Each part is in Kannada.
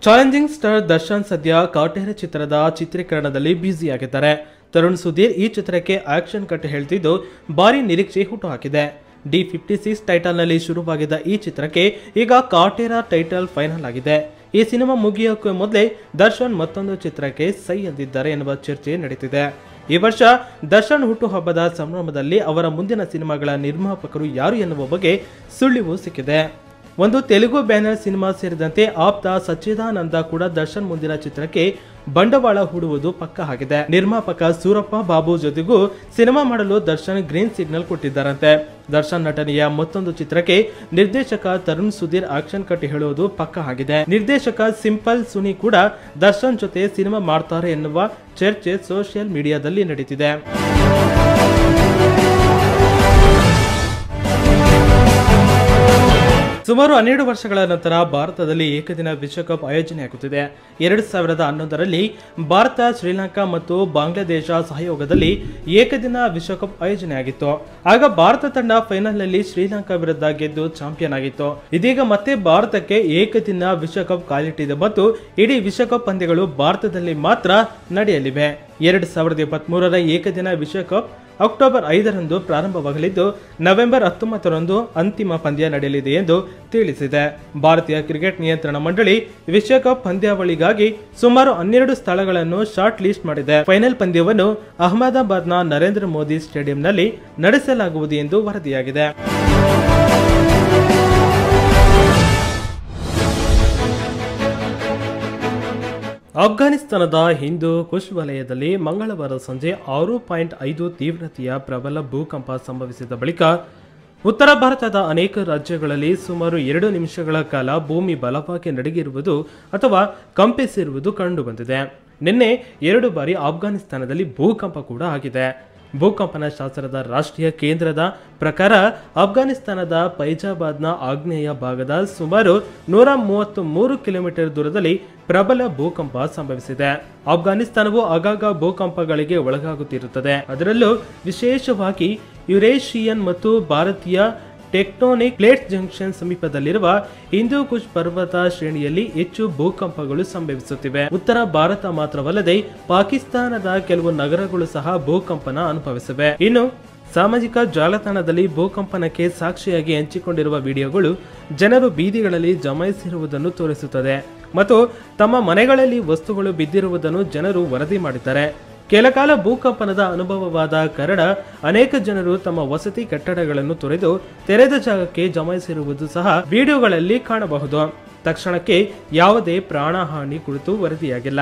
ಚಾಲೆಂಜಿಂಗ್ ಸ್ಟಾರ್ ದರ್ಶನ್ ಸದ್ಯ ಕಾಟೇರ ಚಿತ್ರದ ಚಿತ್ರೀಕರಣದಲ್ಲಿ ಬ್ಯುಸಿಯಾಗಿದ್ದಾರೆ ತರುಣ್ ಸುಧೀರ್ ಈ ಚಿತ್ರಕ್ಕೆ ಆಕ್ಷನ್ ಕಟ್ ಹೇಳ್ತಿದ್ದು ಭಾರಿ ನಿರೀಕ್ಷೆ ಹುಟ್ಟುಹಾಕಿದೆ ಡಿ ಫಿಫ್ಟಿ ಸಿಕ್ಸ್ ಟೈಟಲ್ನಲ್ಲಿ ಶುರುವಾಗಿದ್ದ ಈ ಚಿತ್ರಕ್ಕೆ ಈಗ ಕಾಟೇರ ಟೈಟಲ್ ಫೈನಲ್ ಆಗಿದೆ ಈ ಸಿನಿಮಾ ಮುಗಿಯೋಕೆ ಮೊದಲೇ ದರ್ಶನ್ ಮತ್ತೊಂದು ಚಿತ್ರಕ್ಕೆ ಸೈ ಎಂದಿದ್ದಾರೆ ಎನ್ನುವ ಚರ್ಚೆ ನಡೀತಿದೆ ಈ ವರ್ಷ ದರ್ಶನ್ ಹುಟ್ಟುಹಬ್ಬದ ಸಂಭ್ರಮದಲ್ಲಿ ಅವರ ಮುಂದಿನ ಸಿನಿಮಾಗಳ ನಿರ್ಮಾಪಕರು ಯಾರು ಎನ್ನುವ ಬಗ್ಗೆ ಸುಳಿವು ಸಿಕ್ಕಿದೆ ಒಂದು ತೆಲುಗು ಬ್ಯಾನರ್ ಸಿನಿಮಾ ಸೇರಿದಂತೆ ಆಪ್ತ ಸಚ್ಚಿದಾನಂದ ಕೂಡ ದರ್ಶನ್ ಮುಂದಿನ ಚಿತ್ರಕ್ಕೆ ಬಂಡವಾಳ ಹೂಡುವುದು ಪಕ್ಕ ಆಗಿದೆ ನಿರ್ಮಾಪಕ ಸೂರಪ್ಪ ಬಾಬು ಜೊತೆಗೂ ಸಿನಿಮಾ ಮಾಡಲು ದರ್ಶನ್ ಗ್ರೀನ್ ಸಿಗ್ನಲ್ ಕೊಟ್ಟಿದ್ದಾರಂತೆ ದರ್ಶನ್ ನಟನೆಯ ಮತ್ತೊಂದು ಚಿತ್ರಕ್ಕೆ ನಿರ್ದೇಶಕ ತರುಣ್ ಸುಧೀರ್ ಆಕ್ಷನ್ ಕಟ್ ಹೇಳುವುದು ಪಕ್ಕ ಆಗಿದೆ ನಿರ್ದೇಶಕ ಸಿಂಪಲ್ ಸುನಿ ಕೂಡ ದರ್ಶನ್ ಜೊತೆ ಸಿನಿಮಾ ಮಾಡ್ತಾರೆ ಎನ್ನುವ ಚರ್ಚೆ ಸೋಷಿಯಲ್ ಮೀಡಿಯಾದಲ್ಲಿ ನಡೀತಿದೆ ಸುಮಾರು ಹನ್ನೆರಡು ವರ್ಷಗಳ ನಂತರ ಭಾರತದಲ್ಲಿ ಏಕದಿನ ವಿಶ್ವಕಪ್ ಆಯೋಜನೆಯಾಗುತ್ತಿದೆ ಎರಡು ಸಾವಿರದ ಹನ್ನೊಂದರಲ್ಲಿ ಭಾರತ ಶ್ರೀಲಂಕಾ ಮತ್ತು ಬಾಂಗ್ಲಾದೇಶ ಸಹಯೋಗದಲ್ಲಿ ಏಕದಿನ ವಿಶ್ವಕಪ್ ಆಯೋಜನೆಯಾಗಿತ್ತು ಆಗ ಭಾರತ ತಂಡ ಫೈನಲ್ನಲ್ಲಿ ಶ್ರೀಲಂಕಾ ವಿರುದ್ಧ ಗೆದ್ದು ಚಾಂಪಿಯನ್ ಆಗಿತ್ತು ಇದೀಗ ಮತ್ತೆ ಭಾರತಕ್ಕೆ ಏಕದಿನ ವಿಶ್ವಕಪ್ ಕಾಲಿಟ್ಟಿದೆ ಮತ್ತು ಇಡೀ ವಿಶ್ವಕಪ್ ಪಂದ್ಯಗಳು ಭಾರತದಲ್ಲಿ ಮಾತ್ರ ನಡೆಯಲಿವೆ ಎರಡು ಸಾವಿರದ ಇಪ್ಪತ್ತ್ ಏಕದಿನ ವಿಶ್ವಕಪ್ ಅಕ್ಟೋಬರ್ ಐದರಂದು ಪ್ರಾರಂಭವಾಗಲಿದ್ದು ನವೆಂಬರ್ ಹತ್ತೊಂಬತ್ತರಂದು ಅಂತಿಮ ಪಂದ್ಯ ನಡೆಯಲಿದೆ ಎಂದು ತಿಳಿಸಿದೆ ಭಾರತೀಯ ಕ್ರಿಕೆಟ್ ನಿಯಂತ್ರಣ ಮಂಡಳಿ ವಿಶ್ವಕಪ್ ಪಂದ್ಯಾವಳಿಗಾಗಿ ಸುಮಾರು ಹನ್ನೆರಡು ಸ್ಥಳಗಳನ್ನು ಶಾರ್ಟ್ ಲಿಸ್ಟ್ ಮಾಡಿದೆ ಫೈನಲ್ ಪಂದ್ಯವನ್ನು ಅಹಮದಾಬಾದ್ನ ನರೇಂದ್ರ ಮೋದಿ ಸ್ಟೇಡಿಯಂನಲ್ಲಿ ನಡೆಸಲಾಗುವುದು ಎಂದು ವರದಿಯಾಗಿದೆ ಅಫ್ಘಾನಿಸ್ತಾನದ ಹಿಂದೂ ಕುಶ್ ವಲಯದಲ್ಲಿ ಮಂಗಳವಾರ ಸಂಜೆ ಆರು ಪಾಯಿಂಟ್ ಐದು ತೀವ್ರತೆಯ ಪ್ರಬಲ ಭೂಕಂಪ ಸಂಭವಿಸಿದ ಬಳಿಕ ಉತ್ತರ ಭಾರತದ ಅನೇಕ ರಾಜ್ಯಗಳಲ್ಲಿ ಸುಮಾರು ಎರಡು ನಿಮಿಷಗಳ ಕಾಲ ಭೂಮಿ ಬಲವಾಗಿ ನಡಗಿರುವುದು ಅಥವಾ ಕಂಪಿಸಿರುವುದು ಕಂಡುಬಂದಿದೆ ನಿನ್ನೆ ಎರಡು ಬಾರಿ ಅಫ್ಘಾನಿಸ್ತಾನದಲ್ಲಿ ಭೂಕಂಪ ಕೂಡ ಆಗಿದೆ ಭೂಕಂಪನ ಶಾಸ್ತ್ರದ ರಾಷ್ಟ್ರೀಯ ಕೇಂದ್ರದ ಪ್ರಕಾರ ಅಫ್ಘಾನಿಸ್ತಾನದ ಫೈಜಾಬಾದ್ನ ಆಗ್ನೇಯ ಭಾಗದ ಸುಮಾರು ನೂರ ಮೂವತ್ತು ಮೂರು ಕಿಲೋಮೀಟರ್ ದೂರದಲ್ಲಿ ಪ್ರಬಲ ಭೂಕಂಪ ಸಂಭವಿಸಿದೆ ಅಫ್ಘಾನಿಸ್ತಾನವು ಆಗಾಗ ಭೂಕಂಪಗಳಿಗೆ ಒಳಗಾಗುತ್ತಿರುತ್ತದೆ ಅದರಲ್ಲೂ ವಿಶೇಷವಾಗಿ ಯುರೇಷಿಯನ್ ಮತ್ತು ಭಾರತೀಯ ಟೆಕ್ಟೋನಿಕ್ ಪ್ಲೇಟ್ ಜಂಕ್ಷನ್ ಸಮೀಪದಲ್ಲಿರುವ ಹಿಂದೂ ಕುಶ್ ಪರ್ವತ ಶ್ರೇಣಿಯಲ್ಲಿ ಹೆಚ್ಚು ಭೂಕಂಪಗಳು ಸಂಭವಿಸುತ್ತಿವೆ ಉತ್ತರ ಭಾರತ ಮಾತ್ರವಲ್ಲದೆ ಪಾಕಿಸ್ತಾನದ ಕೆಲವು ನಗರಗಳು ಸಹ ಭೂಕಂಪನ ಅನುಭವಿಸಿವೆ ಇನ್ನು ಸಾಮಾಜಿಕ ಜಾಲತಾಣದಲ್ಲಿ ಭೂಕಂಪನಕ್ಕೆ ಸಾಕ್ಷಿಯಾಗಿ ಹಂಚಿಕೊಂಡಿರುವ ವಿಡಿಯೋಗಳು ಜನರು ಬೀದಿಗಳಲ್ಲಿ ಜಮಾಯಿಸಿರುವುದನ್ನು ತೋರಿಸುತ್ತದೆ ಮತ್ತು ತಮ್ಮ ಮನೆಗಳಲ್ಲಿ ವಸ್ತುಗಳು ಬಿದ್ದಿರುವುದನ್ನು ಜನರು ವರದಿ ಮಾಡಿದ್ದಾರೆ ಕೆಲಕಾಲ ಭೂಕಂಪನದ ಅನುಭವವಾದ ಕಾರಣ ಅನೇಕ ಜನರು ತಮ್ಮ ವಸತಿ ಕಟ್ಟಡಗಳನ್ನು ತೊರೆದು ತೆರೆದ ಜಾಗಕ್ಕೆ ಜಮಾಯಿಸಿರುವುದು ಸಹ ವಿಡಿಯೋಗಳಲ್ಲಿ ಕಾಣಬಹುದು ತಕ್ಷಣಕ್ಕೆ ಯಾವುದೇ ಪ್ರಾಣಹಾನಿ ಕುರಿತು ವರದಿಯಾಗಿಲ್ಲ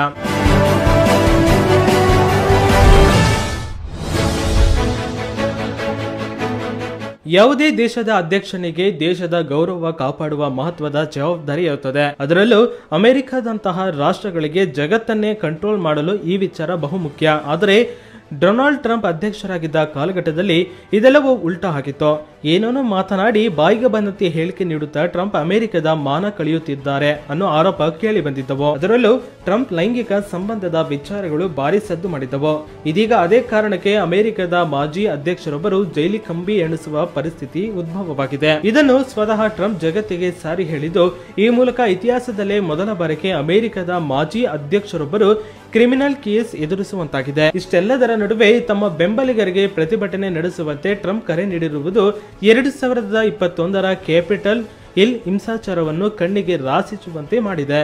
ಯಾವುದೇ ದೇಶದ ಅಧ್ಯಕ್ಷನಿಗೆ ದೇಶದ ಗೌರವ ಕಾಪಾಡುವ ಮಹತ್ವದ ಜವಾಬ್ದಾರಿ ಇರುತ್ತದೆ ಅದರಲ್ಲೂ ಅಮೆರಿಕದಂತಹ ರಾಷ್ಟ್ರಗಳಿಗೆ ಜಗತ್ತನ್ನೇ ಕಂಟ್ರೋಲ್ ಮಾಡಲು ಈ ವಿಚಾರ ಬಹುಮುಖ್ಯ ಆದರೆ ಡೊನಾಲ್ಡ್ ಟ್ರಂಪ್ ಅಧ್ಯಕ್ಷರಾಗಿದ್ದ ಕಾಲಘಟ್ಟದಲ್ಲಿ ಇದೆಲ್ಲವೂ ಉಲ್ಟಾ ಆಗಿತ್ತು ಏನೇನೋ ಮಾತನಾಡಿ ಬಾಯಿಗೆ ಬಂದಂತೆ ಹೇಳಿಕೆ ನೀಡುತ್ತಾ ಟ್ರಂಪ್ ಅಮೆರಿಕದ ಮಾನ ಕಳೆಯುತ್ತಿದ್ದಾರೆ ಅನ್ನೋ ಆರೋಪ ಕೇಳಿ ಬಂದಿದ್ದವು ಅದರಲ್ಲೂ ಟ್ರಂಪ್ ಲೈಂಗಿಕ ಸಂಬಂಧದ ವಿಚಾರಗಳು ಭಾರಿ ಸದ್ದು ಮಾಡಿದ್ದವು ಇದೀಗ ಅದೇ ಕಾರಣಕ್ಕೆ ಅಮೆರಿಕದ ಮಾಜಿ ಅಧ್ಯಕ್ಷರೊಬ್ಬರು ಜೈಲಿ ಕಂಬಿ ಎಣಿಸುವ ಪರಿಸ್ಥಿತಿ ಉದ್ಭವವಾಗಿದೆ ಇದನ್ನು ಸ್ವತಃ ಟ್ರಂಪ್ ಜಗತ್ತಿಗೆ ಸಾರಿ ಹೇಳಿದ್ದು ಈ ಮೂಲಕ ಇತಿಹಾಸದಲ್ಲೇ ಮೊದಲ ಬಾರಿಗೆ ಅಮೆರಿಕದ ಮಾಜಿ ಅಧ್ಯಕ್ಷರೊಬ್ಬರು ಕ್ರಿಮಿನಲ್ ಕೇಸ್ ಎದುರಿಸುವಂತಾಗಿದೆ ಇಷ್ಟೆಲ್ಲದರ ನಡುವೆ ತಮ್ಮ ಬೆಂಬಲಿಗರಿಗೆ ಪ್ರತಿಭಟನೆ ನಡೆಸುವಂತೆ ಟ್ರಂಪ್ ಕರೆ ನೀಡಿರುವುದು ಎರಡು ಸಾವಿರದ ಇಪ್ಪತ್ತೊಂದರ ಕ್ಯಾಪಿಟಲ್ ಹಿಲ್ ಹಿಂಸಾಚಾರವನ್ನು ಕಣ್ಣಿಗೆ ರಾಸಿಸುವಂತೆ ಮಾಡಿದೆ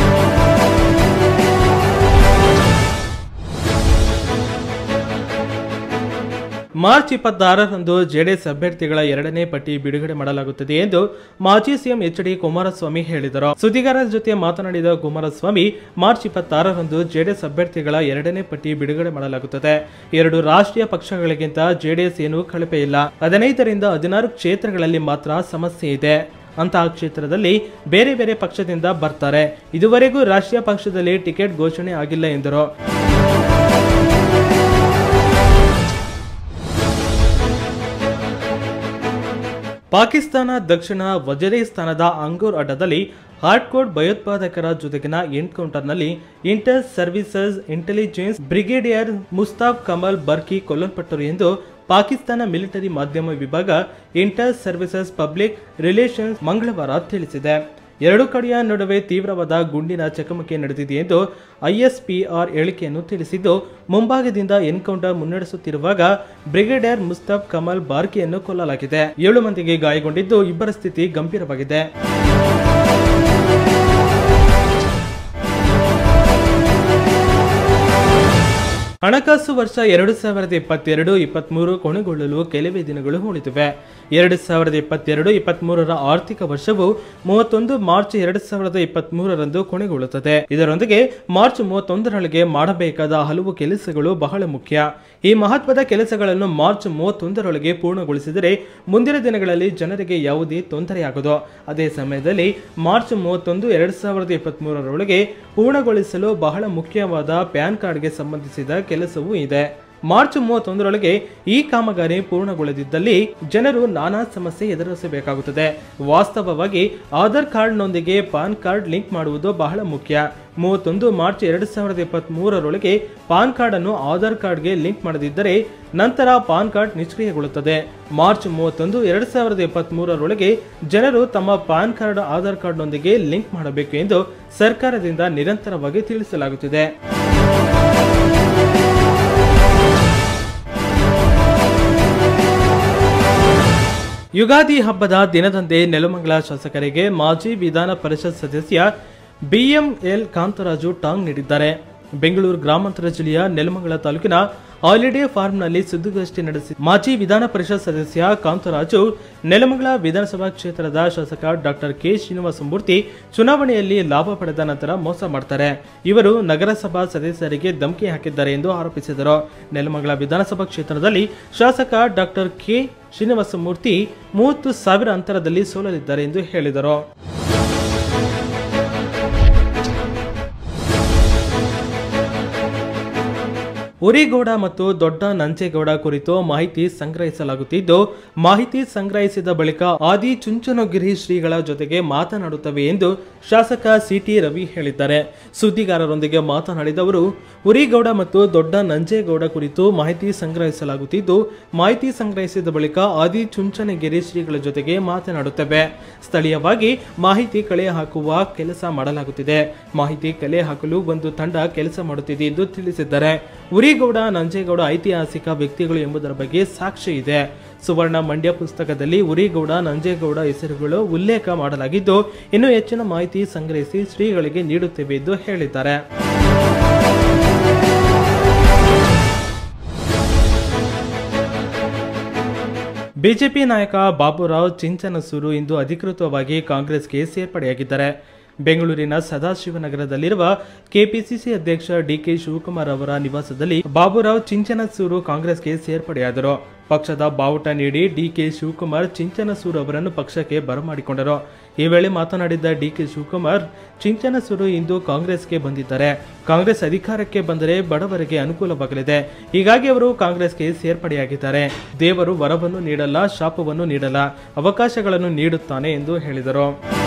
ಮಾರ್ಚ್ ಇಪ್ಪತ್ತಾರರಂದು ಜೆಡಿಎಸ್ ಅಭ್ಯರ್ಥಿಗಳ ಎರಡನೇ ಪಟ್ಟಿ ಬಿಡುಗಡೆ ಮಾಡಲಾಗುತ್ತದೆ ಎಂದು ಮಾಜಿ ಸಿಎಂ ಎಚ್ ಡಿ ಕುಮಾರಸ್ವಾಮಿ ಹೇಳಿದರು ಸುದ್ದಿಗಾರರ ಜೊತೆ ಮಾತನಾಡಿದ ಕುಮಾರಸ್ವಾಮಿ ಮಾರ್ಚ್ ಇಪ್ಪತ್ತಾರರಂದು ಜೆಡಿಎಸ್ ಅಭ್ಯರ್ಥಿಗಳ ಎರಡನೇ ಪಟ್ಟಿ ಬಿಡುಗಡೆ ಮಾಡಲಾಗುತ್ತದೆ ಎರಡು ರಾಷ್ಟ್ರೀಯ ಪಕ್ಷಗಳಿಗಿಂತ ಜೆಡಿಎಸ್ ಏನೂ ಕಳಪೆ ಇಲ್ಲ ಹದಿನೈದರಿಂದ ಹದಿನಾರು ಕ್ಷೇತ್ರಗಳಲ್ಲಿ ಮಾತ್ರ ಸಮಸ್ಯೆ ಇದೆ ಅಂತಹ ಕ್ಷೇತ್ರದಲ್ಲಿ ಬೇರೆ ಬೇರೆ ಪಕ್ಷದಿಂದ ಬರ್ತಾರೆ ಇದುವರೆಗೂ ರಾಷ್ಟ್ರೀಯ ಪಕ್ಷದಲ್ಲಿ ಟಿಕೆಟ್ ಘೋಷಣೆ ಆಗಿಲ್ಲ ಎಂದರು ಪಾಕಿಸ್ತಾನ ದಕ್ಷಿಣ ವಜರಿಸ್ತಾನದ ಅಂಗೂರ್ ಅಡ್ಡದಲ್ಲಿ ಹಾರ್ಡ್ಕೋಡ್ ಭಯೋತ್ಪಾದಕರ ಜೊತೆಗಿನ ಎನ್ಕೌಂಟರ್ನಲ್ಲಿ inter services intelligence brigadier Mustafa Kamal Barki ಕೊಲ್ಲಲ್ಪಟ್ಟರು ಎಂದು ಪಾಕಿಸ್ತಾನ ಮಿಲಿಟರಿ ಮಾಧ್ಯಮ ವಿಭಾಗ ಇಂಟರ್ ಸರ್ವಿಸಸ್ ಪಬ್ಲಿಕ್ ರಿಲೇಷನ್ಸ್ ಮಂಗಳವಾರ ತಿಳಿಸಿದೆ ಎರಡು ಕಡೆಯ ನಡುವೆ ತೀವ್ರವಾದ ಗುಂಡಿನ ಚಕಮಕಿ ನಡೆದಿದೆ ಎಂದು ಐಎಸ್ಪಿಆರ್ ಹೇಳಿಕೆಯನ್ನು ತಿಳಿಸಿದ್ದು ಮುಂಭಾಗದಿಂದ ಎನ್ಕೌಂಟರ್ ಮುನ್ನಡೆಸುತ್ತಿರುವಾಗ ಬ್ರಿಗೇಡಿಯರ್ ಮುಸ್ತಫ್ ಕಮಲ್ ಬಾರ್ಕಿಯನ್ನು ಕೊಲ್ಲಲಾಗಿದೆ ಏಳು ಮಂದಿಗೆ ಗಾಯಗೊಂಡಿದ್ದು ಇಬ್ಬರ ಸ್ಥಿತಿ ಗಂಭೀರವಾಗಿದೆ ಹಣಕಾಸು ವರ್ಷ ಎರಡು ಸಾವಿರದ ಇಪ್ಪತ್ತೆರಡು ಇಪ್ಪತ್ಮೂರು ಕೊನೆಗೊಳ್ಳಲು ಕೆಲವೇ ದಿನಗಳು ಉಳಿದಿವೆ ಎರಡು ಸಾವಿರದ ಇಪ್ಪತ್ತೆರಡು ಇಪ್ಪತ್ಮೂರರ ಆರ್ಥಿಕ ವರ್ಷವು ಮೂವತ್ತೊಂದು ಮಾರ್ಚ್ ಎರಡು ಸಾವಿರದ ಇಪ್ಪತ್ಮೂರರಂದು ಕೊನೆಗೊಳ್ಳುತ್ತದೆ ಇದರೊಂದಿಗೆ ಮಾರ್ಚ್ ಮೂವತ್ತೊಂದರೊಳಗೆ ಮಾಡಬೇಕಾದ ಹಲವು ಕೆಲಸಗಳು ಬಹಳ ಮುಖ್ಯ ಈ ಮಹತ್ವದ ಕೆಲಸಗಳನ್ನು ಮಾರ್ಚ್ ಮೂವತ್ತೊಂದರೊಳಗೆ ಪೂರ್ಣಗೊಳಿಸಿದರೆ ಮುಂದಿನ ದಿನಗಳಲ್ಲಿ ಜನರಿಗೆ ಯಾವುದೇ ತೊಂದರೆಯಾಗದು ಅದೇ ಸಮಯದಲ್ಲಿ ಮಾರ್ಚ್ ಮೂವತ್ತೊಂದು ಎರಡು ಸಾವಿರದ ಇಪ್ಪತ್ಮೂರರೊಳಗೆ ಪೂರ್ಣಗೊಳಿಸಲು ಬಹಳ ಮುಖ್ಯವಾದ ಪ್ಯಾನ್ ಕಾರ್ಡ್ಗೆ ಸಂಬಂಧಿಸಿದ ಕೆಲಸವೂ ಇದೆ ಮಾರ್ಚ್ ಮೂವತ್ತೊಂದರೊಳಗೆ ಈ ಕಾಮಗಾರಿ ಪೂರ್ಣಗೊಳ್ಳದಿದ್ದಲ್ಲಿ ಜನರು ನಾನಾ ಸಮಸ್ಯೆ ಎದುರಿಸಬೇಕಾಗುತ್ತದೆ ವಾಸ್ತವವಾಗಿ ಆಧಾರ್ ಕಾರ್ಡ್ನೊಂದಿಗೆ ಪಾನ್ ಕಾರ್ಡ್ ಲಿಂಕ್ ಮಾಡುವುದು ಬಹಳ ಮುಖ್ಯ ಮೂವತ್ತೊಂದು ಮಾರ್ಚ್ ಎರಡು ಸಾವಿರದ ಇಪ್ಪತ್ತ್ ಮೂರರೊಳಗೆ ಪಾನ್ ಕಾರ್ಡ್ ಅನ್ನು ಆಧಾರ್ ಕಾರ್ಡ್ಗೆ ಲಿಂಕ್ ಮಾಡದಿದ್ದರೆ ನಂತರ ಪಾನ್ ಕಾರ್ಡ್ ನಿಷ್ಕ್ರಿಯಗೊಳ್ಳುತ್ತದೆ ಮಾರ್ಚ್ ಮೂವತ್ತೊಂದು ಎರಡು ಸಾವಿರದ ಇಪ್ಪತ್ತ್ ಮೂರರೊಳಗೆ ಜನರು ತಮ್ಮ ಪಾನ್ ಕಾರ್ಡ್ ಆಧಾರ್ ಕಾರ್ಡ್ನೊಂದಿಗೆ ಲಿಂಕ್ ಮಾಡಬೇಕು ಎಂದು ಸರ್ಕಾರದಿಂದ ನಿರಂತರವಾಗಿ ತಿಳಿಸಲಾಗುತ್ತಿದೆ ಯುಗಾದಿ ಹಬ್ಬದ ದಿನದಂದೇ ನೆಲಮಂಗಲ ಶಾಸಕರಿಗೆ ಮಾಜಿ ವಿಧಾನ ಪರಿಷತ್ ಸದಸ್ಯ ಬಿಎಂಎಲ್ ಕಾಂತರಾಜು ಟಾಂಗ್ ನೀಡಿದ್ದಾರೆ ಬೆಂಗಳೂರು ಗ್ರಾಮಾಂತರ ಜಿಲ್ಲೆಯ ನೆಲಮಂಗಲ ತಾಲೂಕಿನ ಹಾಲಿಡೇ ಫಾರ್ಮ್ನಲ್ಲಿ ಸುದ್ದಿಗೋಷ್ಠಿ ನಡೆಸಿ ಮಾಜಿ ವಿಧಾನ ಪರಿಷತ್ ಸದಸ್ಯ ಕಾಂತರಾಜು ನೆಲಮಂಗಲ ವಿಧಾನಸಭಾ ಕ್ಷೇತ್ರದ ಶಾಸಕ ಡಾಕ್ಟರ್ ಕೆ ಶ್ರೀನಿವಾಸ ಮೂರ್ತಿ ಚುನಾವಣೆಯಲ್ಲಿ ಲಾಭ ಪಡೆದ ನಂತರ ಮೋಸ ಮಾಡ್ತಾರೆ ಇವರು ನಗರಸಭಾ ಸದಸ್ಯರಿಗೆ ಧಮಕಿ ಹಾಕಿದ್ದಾರೆ ಎಂದು ಆರೋಪಿಸಿದರು ನೆಲಮಂಗಲ ವಿಧಾನಸಭಾ ಕ್ಷೇತ್ರದಲ್ಲಿ ಶಾಸಕ ಡಾಕ್ಟರ್ ಕೆ ಶ್ರೀನಿವಾಸ ಮೂರ್ತಿ ಮೂವತ್ತು ಸಾವಿರ ಅಂತರದಲ್ಲಿ ಸೋಲಲಿದ್ದಾರೆ ಎಂದು ಹೇಳಿದರು ಉರಿಗೌಡ ಮತ್ತು ದೊಡ್ಡ ನಂಜೇಗೌಡ ಕುರಿತು ಮಾಹಿತಿ ಸಂಗ್ರಹಿಸಲಾಗುತ್ತಿದ್ದು ಮಾಹಿತಿ ಸಂಗ್ರಹಿಸಿದ ಬಳಿಕ ಆದಿ ಚುಂಚನಗಿರಿ ಶ್ರೀಗಳ ಜೊತೆಗೆ ಮಾತನಾಡುತ್ತವೆ ಎಂದು ಶಾಸಕ ಸಿಟಿ ರವಿ ಹೇಳಿದ್ದಾರೆ ಸುದ್ದಿಗಾರರೊಂದಿಗೆ ಮಾತನಾಡಿದ ಅವರು ಉರಿಗೌಡ ಮತ್ತು ದೊಡ್ಡ ನಂಜೇಗೌಡ ಕುರಿತು ಮಾಹಿತಿ ಸಂಗ್ರಹಿಸಲಾಗುತ್ತಿದ್ದು ಮಾಹಿತಿ ಸಂಗ್ರಹಿಸಿದ ಬಳಿಕ ಆದಿ ಚುಂಚನಗಿರಿ ಶ್ರೀಗಳ ಜೊತೆಗೆ ಮಾತನಾಡುತ್ತವೆ ಸ್ಥಳೀಯವಾಗಿ ಮಾಹಿತಿ ಕಲೆ ಹಾಕುವ ಕೆಲಸ ಮಾಡಲಾಗುತ್ತಿದೆ ಮಾಹಿತಿ ಕಲೆ ಹಾಕಲು ಒಂದು ತಂಡ ಕೆಲಸ ಮಾಡುತ್ತಿದೆ ಎಂದು ತಿಳಿಸಿದ್ದಾರೆ ಉರಿಗೌಡ ನಂಜೇಗೌಡ ಐತಿಹಾಸಿಕ ವ್ಯಕ್ತಿಗಳು ಎಂಬುದರ ಬಗ್ಗೆ ಸಾಕ್ಷಿ ಇದೆ ಸುವರ್ಣ ಮಂಡ್ಯ ಪುಸ್ತಕದಲ್ಲಿ ಉರಿಗೌಡ ನಂಜೇಗೌಡ ಹೆಸರುಗಳು ಉಲ್ಲೇಖ ಮಾಡಲಾಗಿದ್ದು ಇನ್ನು ಹೆಚ್ಚಿನ ಮಾಹಿತಿ ಸಂಗ್ರಹಿಸಿ ಶ್ರೀಗಳಿಗೆ ನೀಡುತ್ತೇವೆ ಎಂದು ಹೇಳಿದ್ದಾರೆ ಬಿಜೆಪಿ ನಾಯಕ ಬಾಬುರಾವ್ ಚಿಂಚನಸೂರು ಇಂದು ಅಧಿಕೃತವಾಗಿ ಕಾಂಗ್ರೆಸ್ಗೆ ಸೇರ್ಪಡೆಯಾಗಿದ್ದಾರೆ ಬೆಂಗಳೂರಿನ ಸದಾಶಿವನಗರದಲ್ಲಿರುವ ಕೆಪಿಸಿಸಿ ಅಧ್ಯಕ್ಷ ಡಿಕೆ ಶಿವಕುಮಾರ್ ಅವರ ನಿವಾಸದಲ್ಲಿ ಬಾಬುರಾವ್ ಚಿಂಚನಸೂರು ಕಾಂಗ್ರೆಸ್ಗೆ ಸೇರ್ಪಡೆಯಾದರು ಪಕ್ಷದ ಬಾವುಟ ನೀಡಿ ಡಿಕೆ ಶಿವಕುಮಾರ್ ಚಿಂಚನಸೂರು ಅವರನ್ನು ಪಕ್ಷಕ್ಕೆ ಬರಮಾಡಿಕೊಂಡರು ಈ ವೇಳೆ ಮಾತನಾಡಿದ ಡಿಕೆ ಶಿವಕುಮಾರ್ ಚಿಂಚನಸೂರು ಇಂದು ಕಾಂಗ್ರೆಸ್ಗೆ ಬಂದಿದ್ದಾರೆ ಕಾಂಗ್ರೆಸ್ ಅಧಿಕಾರಕ್ಕೆ ಬಂದರೆ ಬಡವರಿಗೆ ಅನುಕೂಲವಾಗಲಿದೆ ಹೀಗಾಗಿ ಅವರು ಕಾಂಗ್ರೆಸ್ಗೆ ಸೇರ್ಪಡೆಯಾಗಿದ್ದಾರೆ ದೇವರು ವರವನ್ನು ನೀಡಲ್ಲ ಶಾಪವನ್ನು ನೀಡಲ್ಲ ಅವಕಾಶಗಳನ್ನು ನೀಡುತ್ತಾನೆ ಎಂದು ಹೇಳಿದರು